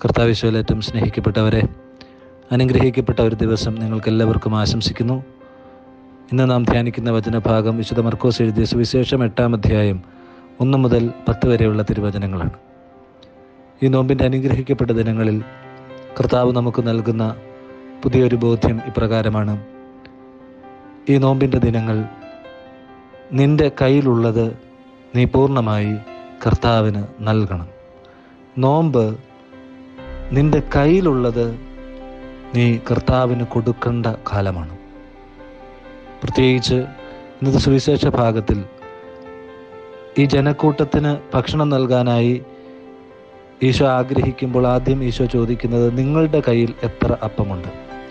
കർത്താവിശ്വലേറ്റം സ്നേഹിക്കപ്പെട്ടവരെ അനുഗ്രഹിക്കപ്പെട്ട ഒരു ദിവസം നിങ്ങൾക്ക് എല്ലാവർക്കും ആശംസിക്കുന്നു ഇന്ന് നാം ധ്യാനിക്കുന്ന വചനഭാഗം വിശുദ്ധ മർക്കോസ് എഴുതിയ സുവിശേഷം എട്ടാം അധ്യായം ഒന്ന് മുതൽ പത്ത് വരെയുള്ള തിരുവചനങ്ങളാണ് ഈ നോമ്പിൻ്റെ അനുഗ്രഹിക്കപ്പെട്ട ദിനങ്ങളിൽ കർത്താവ് നമുക്ക് നൽകുന്ന പുതിയൊരു ബോധ്യം ഇപ്രകാരമാണ് ഈ നോമ്പിൻ്റെ ദിനങ്ങൾ നിന്റെ കയ്യിലുള്ളത് നീ പൂർണ്ണമായി കർത്താവിന് നൽകണം നോമ്പ് നിന്റെ കയ്യിലുള്ളത് നീ കർത്താവിന് കൊടുക്കേണ്ട കാലമാണ് പ്രത്യേകിച്ച് ഇന്നത്തെ സുവിശേഷ ഭാഗത്തിൽ ഈ ജനക്കൂട്ടത്തിന് ഭക്ഷണം നൽകാനായി ഈശോ ആഗ്രഹിക്കുമ്പോൾ ആദ്യം ഈശോ ചോദിക്കുന്നത് നിങ്ങളുടെ കയ്യിൽ എത്ര അപ്പമുണ്ട്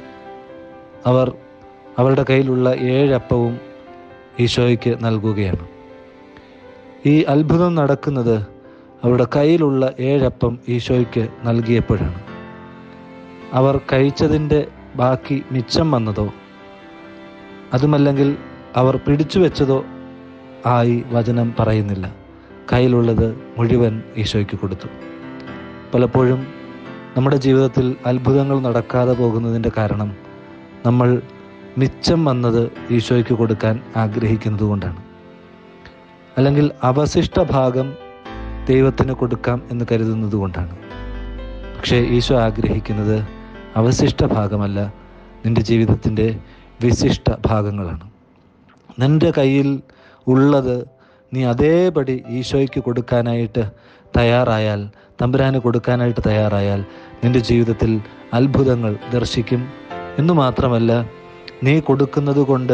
അവർ അവരുടെ കയ്യിലുള്ള ഏഴപ്പവും ഈശോയ്ക്ക് നൽകുകയാണ് ഈ അത്ഭുതം നടക്കുന്നത് അവരുടെ കയ്യിലുള്ള ഏഴപ്പം ഈശോയ്ക്ക് നൽകിയപ്പോഴാണ് അവർ കഴിച്ചതിൻ്റെ ബാക്കി മിച്ചം വന്നതോ അതുമല്ലെങ്കിൽ അവർ പിടിച്ചു വെച്ചതോ ആയി വചനം പറയുന്നില്ല കയ്യിലുള്ളത് മുഴുവൻ ഈശോയ്ക്ക് കൊടുത്തു പലപ്പോഴും നമ്മുടെ ജീവിതത്തിൽ അത്ഭുതങ്ങൾ നടക്കാതെ പോകുന്നതിൻ്റെ കാരണം നമ്മൾ മിച്ചം വന്നത് ഈശോയ്ക്ക് കൊടുക്കാൻ ആഗ്രഹിക്കുന്നത് കൊണ്ടാണ് അല്ലെങ്കിൽ അവശിഷ്ട ഭാഗം ദൈവത്തിന് കൊടുക്കാം എന്ന് കരുതുന്നത് കൊണ്ടാണ് പക്ഷേ ഈശോ ആഗ്രഹിക്കുന്നത് അവശിഷ്ട ഭാഗമല്ല നിന്റെ ജീവിതത്തിൻ്റെ വിശിഷ്ട ഭാഗങ്ങളാണ് നിന്റെ കയ്യിൽ ഉള്ളത് നീ അതേപടി ഈശോയ്ക്ക് കൊടുക്കാനായിട്ട് തയ്യാറായാൽ തമ്പുരാന് കൊടുക്കാനായിട്ട് തയ്യാറായാൽ നിന്റെ ജീവിതത്തിൽ അത്ഭുതങ്ങൾ ദർശിക്കും എന്നു മാത്രമല്ല നീ കൊടുക്കുന്നത് കൊണ്ട്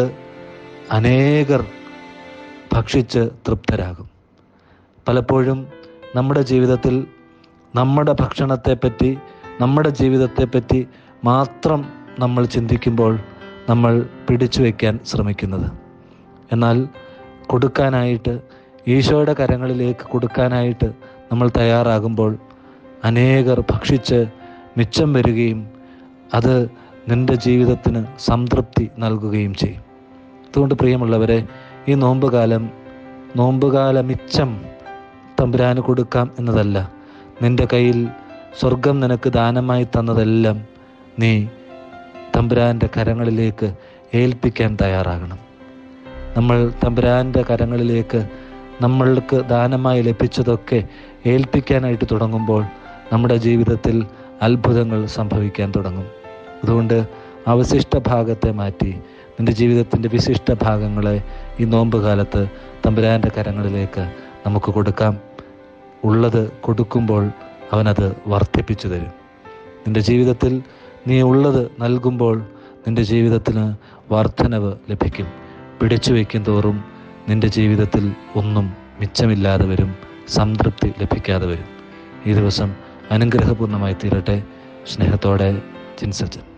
അനേകർ ഭക്ഷിച്ച് തൃപ്തരാകും പലപ്പോഴും നമ്മുടെ ജീവിതത്തിൽ നമ്മുടെ ഭക്ഷണത്തെപ്പറ്റി നമ്മുടെ ജീവിതത്തെപ്പറ്റി മാത്രം നമ്മൾ ചിന്തിക്കുമ്പോൾ നമ്മൾ പിടിച്ചു വയ്ക്കാൻ ശ്രമിക്കുന്നത് എന്നാൽ കൊടുക്കാനായിട്ട് ഈശോയുടെ കരങ്ങളിലേക്ക് കൊടുക്കാനായിട്ട് നമ്മൾ തയ്യാറാകുമ്പോൾ അനേകർ ഭക്ഷിച്ച് മിച്ചം വരികയും അത് നിന്റെ ജീവിതത്തിന് സംതൃപ്തി നൽകുകയും ചെയ്യും അതുകൊണ്ട് പ്രിയമുള്ളവരെ ഈ നോമ്പുകാലം നോമ്പുകാല മിച്ചം തമ്പുരാന് കൊടുക്കാം എന്നതല്ല നിന്റെ കയ്യിൽ സ്വർഗം നിനക്ക് ദാനമായി തന്നതെല്ലാം നീ തമ്പുരാൻ്റെ കരങ്ങളിലേക്ക് ഏൽപ്പിക്കാൻ തയ്യാറാകണം നമ്മൾ തമ്പുരാൻ്റെ കരങ്ങളിലേക്ക് നമ്മൾക്ക് ദാനമായി ലഭിച്ചതൊക്കെ ഏൽപ്പിക്കാനായിട്ട് തുടങ്ങുമ്പോൾ നമ്മുടെ ജീവിതത്തിൽ അത്ഭുതങ്ങൾ സംഭവിക്കാൻ തുടങ്ങും അതുകൊണ്ട് അവശിഷ്ട ഭാഗത്തെ മാറ്റി നിൻ്റെ ജീവിതത്തിൻ്റെ വിശിഷ്ട ഭാഗങ്ങളെ ഈ നോമ്പ് കാലത്ത് തമ്പുരാൻ്റെ കരങ്ങളിലേക്ക് നമുക്ക് കൊടുക്കാം ഉള്ളത് കൊടുക്കുമ്പോൾ അവനത് വർദ്ധിപ്പിച്ചു തരും നിൻ്റെ ജീവിതത്തിൽ നീ ഉള്ളത് നൽകുമ്പോൾ നിൻ്റെ ജീവിതത്തിന് വർധനവ് ലഭിക്കും പിടിച്ചു വയ്ക്കും തോറും നിൻ്റെ ജീവിതത്തിൽ ഒന്നും മിച്ചമില്ലാതെ വരും സംതൃപ്തി ലഭിക്കാതെ വരും ഈ ദിവസം അനുഗ്രഹപൂർണ്ണമായി തീരട്ടെ സ്നേഹത്തോടെ ചിൻസച്ചൻ